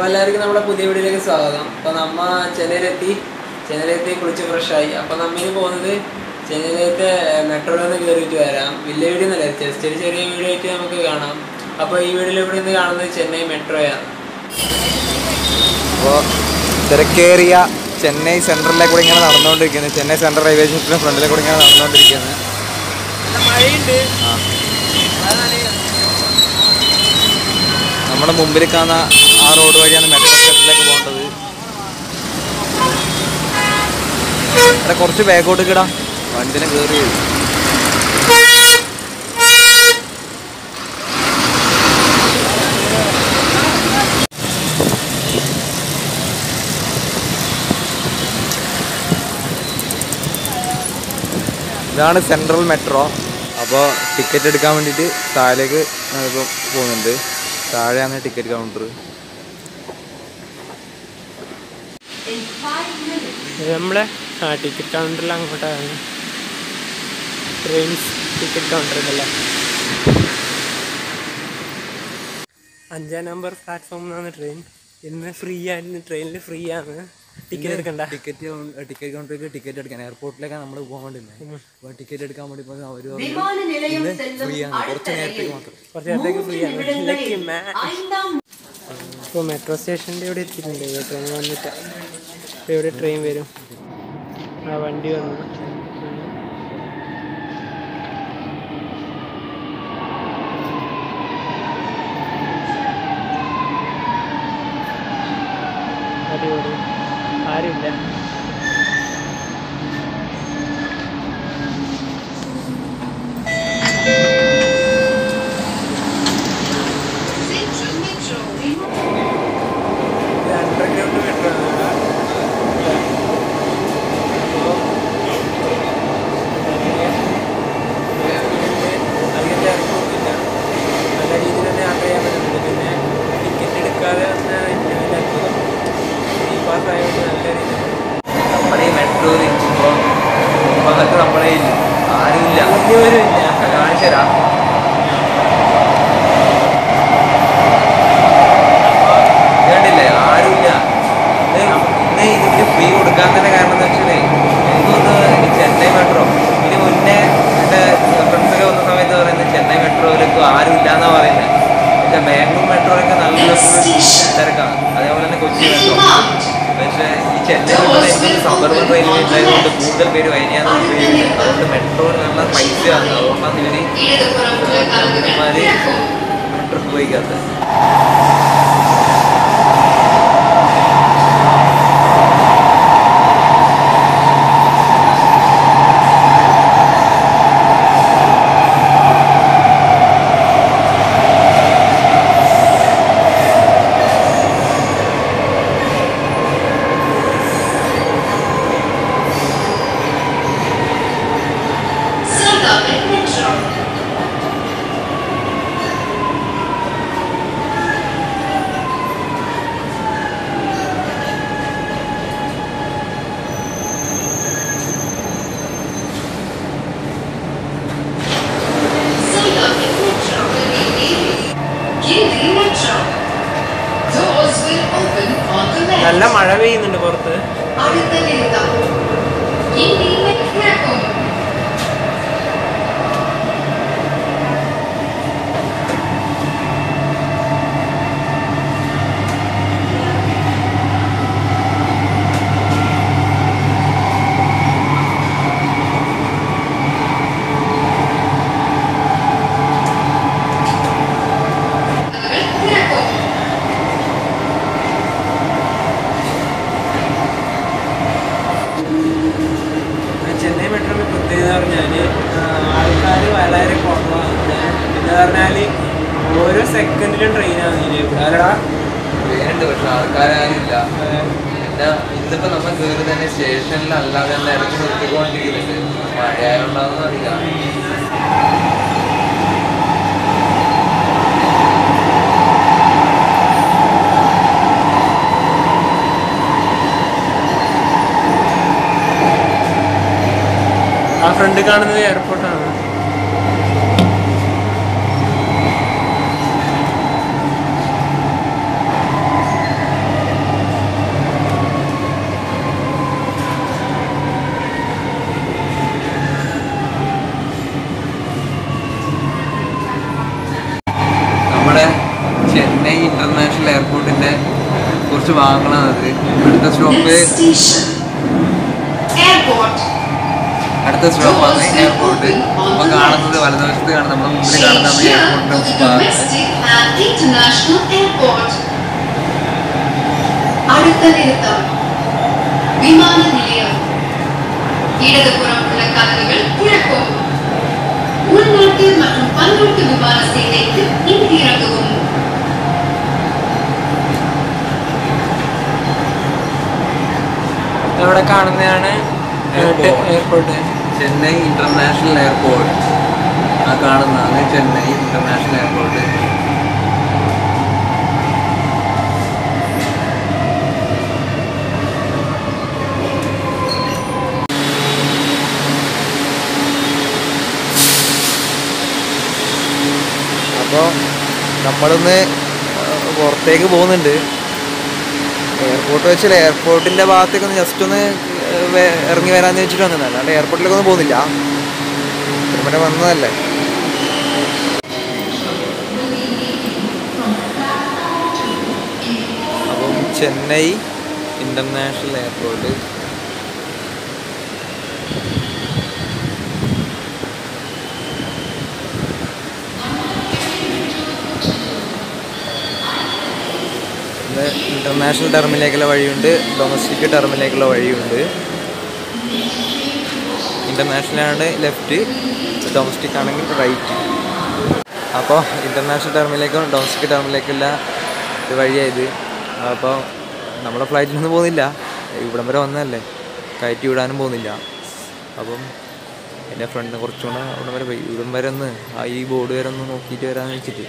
അപ്പോൾ എല്ലാവർക്കും നമ്മുടെ പുതിയ വീഡിയോയിലേക്ക് സ്വാഗതം അപ്പോൾ നമ്മ ചെന്നൈയിലെത്തി ചെന്നൈയിലെത്തി കുളിച്ച് ഫ്രഷായി അപ്പോൾ നമ്മിന് പോകുന്നത് ചെന്നൈയിലത്തെ മെട്രോയിൽ നിന്ന് കയറിയിട്ട് വരാം വലിയ വീഡിയോ ഒന്നല്ല ജസ്റ്റ് ഒരു ചെറിയ വീഡിയോ ആയിട്ട് നമുക്ക് കാണാം അപ്പോൾ ഈ വീഡിയോയിൽ ഇവിടെ നിന്ന് കാണുന്നത് ചെന്നൈ മെട്രോയാണ് അപ്പോൾ തിരക്കേറിയ ചെന്നൈ സെൻട്രലിലേക്ക് കൂടി ഇങ്ങനെ നടന്നുകൊണ്ടിരിക്കുന്നത് ചെന്നൈ സെൻട്രൽ റെയിൽവേ സ്റ്റേഷൻ്റെ ഫ്രണ്ടിലേക്ക് കൂടി ഇങ്ങനെ നടന്നുകൊണ്ടിരിക്കുന്നത് മഴയുണ്ട് നമ്മുടെ മുമ്പിൽ കാണുന്ന ആ റോഡ് വഴിയാണ് മെട്രോ സ്റ്റേഷനിലേക്ക് പോകേണ്ടത് ഇവിടെ കുറച്ച് ബാക്കോട്ട് കിടാം വണ്ടിനെ കയറി വരും ഇതാണ് സെൻട്രൽ മെട്രോ അപ്പോൾ ടിക്കറ്റ് എടുക്കാൻ വേണ്ടിയിട്ട് താഴേക്ക് ഇപ്പോൾ പോകുന്നുണ്ട് താഴെയാണ് ടിക്കറ്റ് കൗണ്ടർ നമ്മളെ ആ ടിക്കറ്റ് കൗണ്ടറിൽ അങ്ങോട്ടാണ് ട്രെയിൻസ് ടിക്കറ്റ് കൗണ്ടറിലല്ലേ അഞ്ചാം നമ്പർ പ്ലാറ്റ്ഫോമിലാണ് ട്രെയിൻ ഇന്ന് ഫ്രീ ആണ് ട്രെയിനിൽ ഫ്രീ ആണ് ടിക്കറ്റ് എടുക്കണ്ട ടിക്കറ്റ് ടിക്കറ്റ് കൗണ്ടറിലേക്ക് ടിക്കറ്റ് എടുക്കാൻ എയർപോർട്ടിലേക്കാണ് നമ്മൾ പോകാൻ വേണ്ടി അപ്പോൾ ടിക്കറ്റ് എടുക്കാൻ വേണ്ടി പോകുന്നത് അവർ വിമാന നിലയം ഫ്രീ ആണ് കുറച്ച് നേരത്തേക്ക് മാത്രം കുറച്ച് നേരത്തേക്ക് ഫ്രീ ആണ് ലക്കി മാ ஐந்தாம் ഇപ്പോൾ മെട്രോ സ്റ്റേഷൻ്റെ ഇവിടെ എത്തിയിട്ടുണ്ട് ഈ ട്രെയിൻ വന്നിട്ട് ഇപ്പോൾ ഇവിടെ ട്രെയിൻ വരും ആ വണ്ടി വന്നു അടിപൊളി ആരുമില്ല അണ്ടർഗ്രൗണ്ട് മെട്രോ അധികം തിരക്കൊന്നുമില്ല നല്ല രീതിയിൽ തന്നെ യാത്ര ചെയ്യാൻ പറ്റുന്നുണ്ട് പിന്നെ ടിക്കറ്റ് എടുക്കാതെ തന്നെ ഏറ്റവും വലിയ അത്ഭുതം ഈ പാസ് ആയതുകൊണ്ട് നല്ല രീതിയിൽ നമ്മുടെ ഈ മെട്രോയിൽ ഇപ്പോൾ ഭാഗത്ത് നമ്മളെ ഇല്ല ആരുമില്ല വലിയവരുമില്ല കാണിച്ചു തരാം കണ്ടില്ലേ ആരുമില്ല ഇത് ഇന്ന് ഇതിന് ഫ്രീ കൊടുക്കാൻ തന്നെ കാരണം എന്താ വെച്ചാൽ എനിക്ക് തോന്നുന്നു ഈ ചെന്നൈ മെട്രോ ഇതിന് മുന്നേ എൻ്റെ ഫ്രണ്ട്സൊക്കെ വന്ന സമയത്ത് പറയുന്നത് ചെന്നൈ മെട്രോയിലേക്ക് ആരുമില്ല എന്നാ പറയുന്നത് പക്ഷേ ബാംഗ്ലൂർ മെട്രോയിലൊക്കെ നല്ല തിരക്കാണ് അതേപോലെ തന്നെ കൊച്ചി മെട്രോ പക്ഷേ ഈ ചെന്നൈ മെട്രോ എനിക്ക് സബർബൻ റെയിൽവേ ഉണ്ടായതുകൊണ്ട് കൂടുതൽ പേര് വൈകിയാണ് ഉപയോഗിക്കുന്നത് അതുകൊണ്ട് മെട്രോ നല്ല പൈസയാണ് അതുകൊണ്ടാണ് ഇവര് കമ്പനിമാര് മെട്രോ ഉപയോഗിക്കാത്തത് Sardar Metro. Sardar Metro. Giri Metro. Doors will open on the left. നല്ല മഴ പെയ്യുന്നുണ്ട് പുറത്ത് അടുത്ത നിമിത്തം ഇനി കിഴക്കും കിഴക്കും ചെന്നൈ മെട്രോയുടെ പ്രത്യേകത പറഞ്ഞാൽ ആൾക്കാർ വളരെ കുറവാണ് പിന്നെ പറഞ്ഞാൽ ഓരോ സെക്കൻഡിലും ട്രെയിനാണ് ഇതിലേക്ക് അല്ലടാ പേരുണ്ട് പക്ഷെ ആൾക്കാരാരുമില്ല പിന്നെ ഇന്നിപ്പോ നമ്മൾ കയറി തന്നെ സ്റ്റേഷനിൽ അല്ലാതെ തന്നെ ഇടയ്ക്ക് നിർത്തിക്കൊണ്ടിരിക്കുന്നുണ്ട് മഴയായോണ്ടാണെന്ന് അറിയില്ല ആ ഫ്രണ്ട് കാണുന്നത് എയർപോർട്ടാണ് എയർപോർട്ടിന്റെ കുറച്ച് ഭാഗങ്ങളാണ് അത് അടുത്ത സ്റ്റോപ്പ് Next station. Airport. അടുത്ത സ്റ്റോപ്പാണ് എയർപോർട്ട് അപ്പൊ കാണുന്നത് വലതുവശത്ത് കാണുന്നത് നമ്മുടെ മുമ്പിൽ Change കാണുന്ന നമ്മുടെ here to എയർപോർട്ടിന്റെ the ഭാഗത്ത് domestic and international airport. അടുത്ത നിறுത്തം വിമാന നിലയം ഇടതുപുറമുള്ള കഥകൾ കിഴക്കും ഉൾനാട്ട് மற்றும் പന്ത്രണ്ട് വിമാന സേനയ്ക്ക് ഇറങ്ങും ഇവിടെ കാണുന്നതാണ് Airport. Airport Chennai international airport ആ കാണുന്നതാണ് ചെന്നൈ ഇന്റർനാഷണൽ എയർപോർട്ട് അപ്പോൾ നമ്മളൊന്ന് പുറത്തേക്ക് പോകുന്നുണ്ട് എയർപോർട്ട് വെച്ചാൽ എയർപോർട്ടിൻ്റെ ഭാഗത്തേക്ക് ഒന്ന് ജസ്റ്റ് ഒന്ന് ഏഹ് വേ- ഇറങ്ങി വരാമെന്ന് വെച്ചിട്ട് വന്നതാണ് അല്ലാണ്ട് എയർപോർട്ടിലേക്കൊന്നും പോകുന്നില്ല ഇവിടെ വന്നതല്ലേ അപ്പം ചെന്നൈ ഇൻ്റർനാഷണൽ എയർപോർട്ട് ഇത് ഇൻ്റർനാഷണൽ ടെർമിലേക്കുള്ള വഴിയുണ്ട് ഡൊമസ്റ്റിക് ടെർമിലേക്കുള്ള വഴിയുണ്ട് ഇൻ്റർനാഷണൽ ആണ് ലെഫ്റ്റ് ഡൊമസ്റ്റിക് ആണെങ്കിൽ റൈറ്റ് അപ്പോൾ ഇൻ്റർനാഷണൽ ടെർമിലേക്കും ഡൊമസ്റ്റിക് ടെർമിലേക്കുള്ള ഒരു വഴിയായത് അപ്പോൾ നമ്മളെ ഫ്ലൈറ്റിലൊന്നും പോകുന്നില്ല ഇവിടം വരെ വന്നതല്ലേ കയറ്റി വിടാനും പോകുന്നില്ല അപ്പം എൻ്റെ ഫ്രണ്ട് കുറച്ചുകൂടെ ഇവിടം വരെ പോയി ഇവിടം വരെ ഒന്ന് ആ ഈ ബോർഡ് വരെ ഒന്ന് നോക്കിയിട്ട് വരാമെന്ന് വെച്ചിട്ട്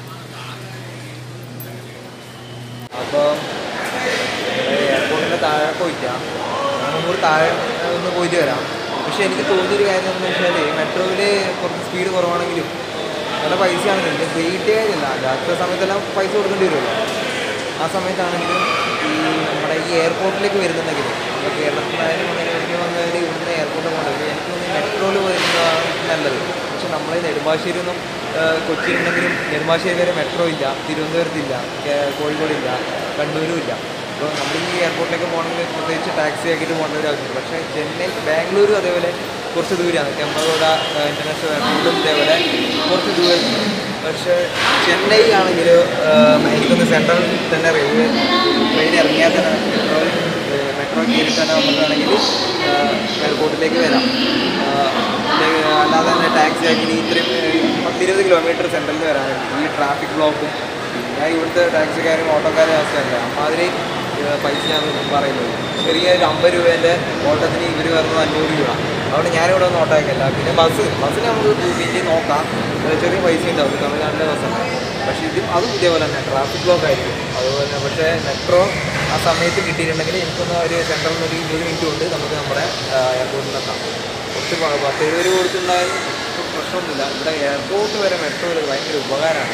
അപ്പോൾ എയർപോർട്ടിൻ്റെ താഴെ പോയിട്ടാ ഒന്നുകൂടി താഴെ ഒന്ന് പോയിട്ട് വരാം പക്ഷെ എനിക്ക് തോന്നിയൊരു കാര്യം എന്താണെന്ന് വെച്ചാൽ മെട്രോയിൽ കുറച്ച് സ്പീഡ് കുറവാണെങ്കിലും നല്ല പൈസയാണെങ്കിലും ഇതിൻ്റെ വെയിറ്റ് കാര്യമല്ല അല്ലാത്ത സമയത്തെല്ലാം പൈസ കൊടുക്കേണ്ടി വരുമല്ലോ ആ സമയത്താണെങ്കിലും ഈ നമ്മുടെ ഈ എയർപോർട്ടിലേക്ക് വരുന്നുണ്ടെങ്കിൽ ഇപ്പോൾ കേരളത്തിൽ നിന്നായാലും അങ്ങനെ എവിടേക്ക് വന്നവർ ഇവിടുന്ന് എയർപോർട്ടിൽ പോകേണ്ടത് എനിക്ക് തോന്നുന്നു മെട്രോയിൽ വരുന്നതാണ് നല്ലത് പക്ഷെ നമ്മളെ നെടുമ്പാശ്ശേരി ഒന്നും കൊച്ചിയിലുണ്ടെങ്കിലും നെടുമ്പാശ്ശേരി വരെ മെട്രോ ഇല്ല തിരുവനന്തപുരത്തില്ല കേ- കോഴിക്കോടില്ല കണ്ണൂരും ഇല്ല അപ്പോൾ നമ്മൾ ഈ എയർപോർട്ടിലേക്ക് പോകണമെങ്കിൽ പ്രത്യേകിച്ച് ടാക്സി ആക്കിയിട്ട് പോകേണ്ട ഒരു ആവശ്യമില്ല പക്ഷേ ചെന്നൈ ബാംഗ്ലൂരും അതേപോലെ കുറച്ച് ദൂരമാണ് കെമ്പഗോഡ ഇൻ്റർനാഷണൽ എയർപോർട്ടും ഇതേപോലെ കുറച്ച് ദൂരത്തുണ്ട് പക്ഷേ ചെന്നൈ ആണെങ്കിൽ എനിക്കൊന്ന് സെൻട്രൽ തന്നെ റെയിൽവേ ട്രെയിൻ ഇറങ്ങിയാൽ തന്നെ മെട്രോ മെട്രോ കയറിയിട്ട് തന്നെ നമുക്കാണെങ്കിൽ എയർപോർട്ടിലേക്ക് വരാം ആ, ഇല്ലേ, അല്ലാതെ തന്നെ ടാക്സി ആക്കി ഇത്രയും ഏഹ്, പത്തിരുപത് കിലോമീറ്റർ സെൻട്രലിൽ വരാൻ ഈ ട്രാഫിക് ബ്ലോക്കും പിന്നെ ഇവിടുത്തെ ടാക്സിക്കാരും ഓട്ടോക്കാരും അവസ്ഥയല്ല അമ്മാതിരി ഏഹ്, പൈസയാണ് പറയുന്നത് ചെറിയ ഒരു അമ്പത് രൂപേൻ്റെ ഓട്ടത്തിന് ഇവർ വരുന്നത് അഞ്ഞൂറ് രൂപ അതുകൊണ്ട് ഞാനിവിടെ ഒന്നും ഓട്ടോ ആക്കില്ല പിന്നെ ബസ് ബസ്സിന് നമുക്ക് പിന്നെ നോക്കാം ഏഹ്, ചെറിയ പൈസ ഉണ്ടാവും തമിഴ്നാട്ടിലെ ബസ്സല്ല പക്ഷേ ഇത് അതും ഇതേപോലെ തന്നെ ട്രാഫിക് ബ്ലോക്ക് ആയിരിക്കും അതുപോലെ തന്നെ പക്ഷേ മെട്രോ ആ സമയത്ത് കിട്ടിയിട്ടുണ്ടെങ്കിൽ എനിക്കൊന്ന് ഒരു സെൻട്രലിൽ നിന്ന് ഒരു ഇരുപത് മിനിറ്റ് കൊണ്ട് നമുക്ക് നമ്മുടെ എയർപോർട്ടിലെത്താം കുറച്ച് പ- പത്ത് എഴുപത് രൂപ കൊടുത്തിട്ടുണ്ടായാലും ഇപ്പം പ്രശ്നമൊന്നുമില്ല ഇവിടെ എയർപോർട്ട് വരെ മെട്രോ വരെ ഭയങ്കര ഉപകാരമാണ്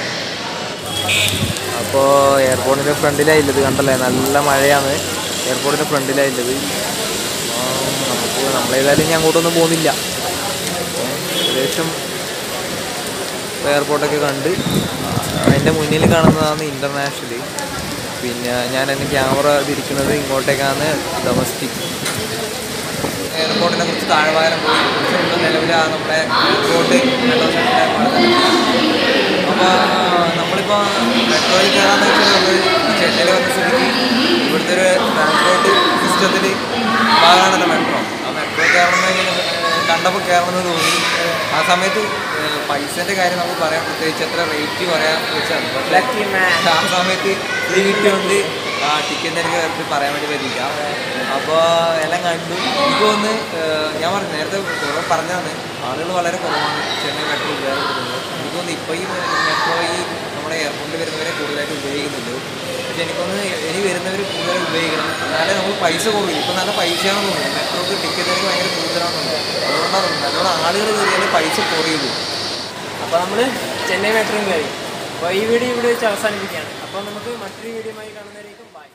അപ്പോൾ എയർപോർട്ടിൻ്റെ ഫ്രണ്ടിലായില്ലത് കണ്ടല്ലേ നല്ല മഴയാണ് എയർപോർട്ടിൻ്റെ ഫ്രണ്ടിലായില്ലത് അപ്പോൾ നമുക്ക് നമ്മളേതായാലും ഇനി അങ്ങോട്ടൊന്നും പോകുന്നില്ല അപ്പോൾ ഏകദേശം എയർപോർട്ടൊക്കെ കണ്ട് അതിൻ്റെ മുന്നിൽ കാണുന്നതാണ് ഇൻ്റർനാഷണൽ പിന്നെ ഞാൻ എൻ്റെ ക്യാമറ തിരിക്കുന്നത് ഇങ്ങോട്ടേക്കാണ് ഡൊമസ്റ്റിക് എയർപോർട്ടിനെ കുറിച്ച് താഴ്വാരം പോയി ഇപ്പോൾ നിലവിൽ ആ നമ്മുടെ എയർപോർട്ട് മെട്രോ സ്റ്റേഷൻ്റെ അപ്പോൾ നമ്മളിപ്പോൾ മെട്രോയിൽ കയറാന്ന് വെച്ചാൽ നമ്മൾ ചെന്നൈയിൽ വന്ന സ്ഥിതിക്ക് ഇവിടുത്തെ ഒരു ട്രാൻസ്പോർട്ട് സിസ്റ്റത്തിൽ ഭാഗമാണല്ലോ മെട്രോ ആ മെട്രോ കയറണമെന്ന് കണ്ടപ്പോൾ കയറണമെന്ന് തോന്നി ആ സമയത്ത് പൈസൻ്റെ കാര്യം നമുക്ക് പറയാൻ പ്രത്യേകിച്ച് എത്ര റേറ്റ് പറയാൻ വെച്ചാൽ പക്ഷേ ലക്കി മാൻ ആ സമയത്ത് ഫ്രീ കിട്ടിയോണ്ട് ആ ടിക്കറ്റ് എനിക്ക് കറക്റ്റ് പറയാൻ വേണ്ടി പറ്റില്ല അപ്പോൾ എല്ലാം കണ്ടു എനിക്ക് തോന്നുന്നു ഏഹ്, ഞാൻ പറഞ്ഞു നേരത്തെ കുറേ പറഞ്ഞതാണ് ആളുകൾ വളരെ കുറവാണ് ചെന്നൈ മെട്രോ ഉപയോഗപ്പെടുന്നത് എനിക്ക് തോന്നുന്നു ഇപ്പോൾ ഈ മെട്രോ ഈ നമ്മുടെ എയർപോർട്ടിൽ വരുന്നവരെ കൂടുതലായിട്ട് ഉപയോഗിക്കുന്നുണ്ട് പക്ഷേ എനിക്കൊന്ന് ഇനി വരുന്നവർ കൂടുതൽ ഉപയോഗിക്കണം എന്നാലേ നമുക്ക് പൈസ കുറവില്ല ഇപ്പം നല്ല പൈസയാണെന്ന് തോന്നുന്നു മെട്രോക്ക് ടിക്കറ്റ് എനിക്ക് ഭയങ്കര കൂടുതലാണെന്ന് തോന്നുന്നു അതുകൊണ്ടാണ് തോന്നുന്നത് നല്ലോണം ആളുകൾ കയറിയാലേ പൈസ കുറയുള്ളൂ അപ്പോൾ നമ്മൾ ചെന്നൈ മെട്രോയും കയറി അപ്പോൾ ഈ വീഡിയോ ഇവിടെ വെച്ച് അവസാനിപ്പിക്കുകയാണ് അപ്പോൾ നമുക്ക് മറ്റൊരു വീഡിയോയുമായി കാണുന്നവരേക്കും ബൈ